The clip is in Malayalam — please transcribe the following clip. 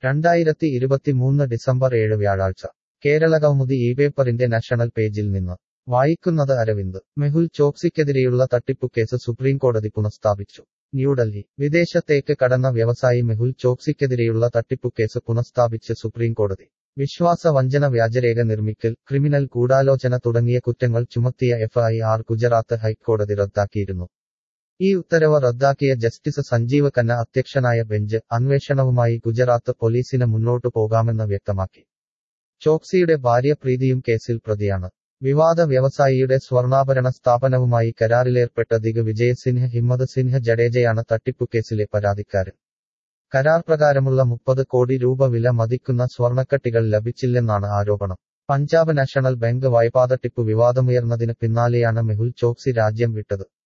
രണ്ടായിരത്തി ഇരുപത്തിമൂന്ന് ഡിസംബർ ഏഴ് വ്യാഴാഴ്ച കേരളകൗമുദി ഈ പേപ്പറിന്റെ നാഷണൽ പേജിൽ നിന്ന് വായിക്കുന്നത് അരവിന്ദ് മെഹുൽ ചോക്സിക്കെതിരെയുള്ള തട്ടിപ്പുക്കേസ് സുപ്രീംകോടതി പുനഃസ്ഥാപിച്ചു ന്യൂഡൽഹി വിദേശത്തേക്ക് കടന്ന വ്യവസായി മെഹുൽ ചോക്സിക്കെതിരെയുള്ള തട്ടിപ്പുക്കേസ് പുനഃസ്ഥാപിച്ച് സുപ്രീംകോടതി വിശ്വാസ വഞ്ചന വ്യാജരേഖ നിർമ്മിക്കൽ ക്രിമിനൽ ഗൂഢാലോചന തുടങ്ങിയ കുറ്റങ്ങൾ ചുമത്തിയ എഫ്ഐആർ ഗുജറാത്ത് ഹൈക്കോടതി റദ്ദാക്കിയിരുന്നു ഈ ഉത്തരവ് റദ്ദാക്കിയ ജസ്റ്റിസ് സഞ്ജീവ് ഖന്ന അധ്യക്ഷനായ ബെഞ്ച് അന്വേഷണവുമായി ഗുജറാത്ത് പോലീസിന് മുന്നോട്ടു പോകാമെന്ന് വ്യക്തമാക്കി ചോക്സിയുടെ ഭാര്യ പ്രീതിയും കേസിൽ പ്രതിയാണ് വിവാദ വ്യവസായിയുടെ സ്വർണ്ണാഭരണ സ്ഥാപനവുമായി കരാറിലേർപ്പെട്ട ദിഗ് വിജയ് സിൻഹ ഹിമ്മത് സിൻഹ ജഡേജയാണ് തട്ടിപ്പുക്കേസിലെ പരാതിക്കാരൻ കരാർ പ്രകാരമുള്ള മുപ്പത് കോടി രൂപ വില മതിക്കുന്ന സ്വർണ്ണക്കട്ടികൾ ലഭിച്ചില്ലെന്നാണ് ആരോപണം പഞ്ചാബ് നാഷണൽ ബാങ്ക് വായ്പാതട്ടിപ്പ് വിവാദമുയർന്നതിന് പിന്നാലെയാണ് മെഹുൽ ചോക്സി രാജ്യം വിട്ടത്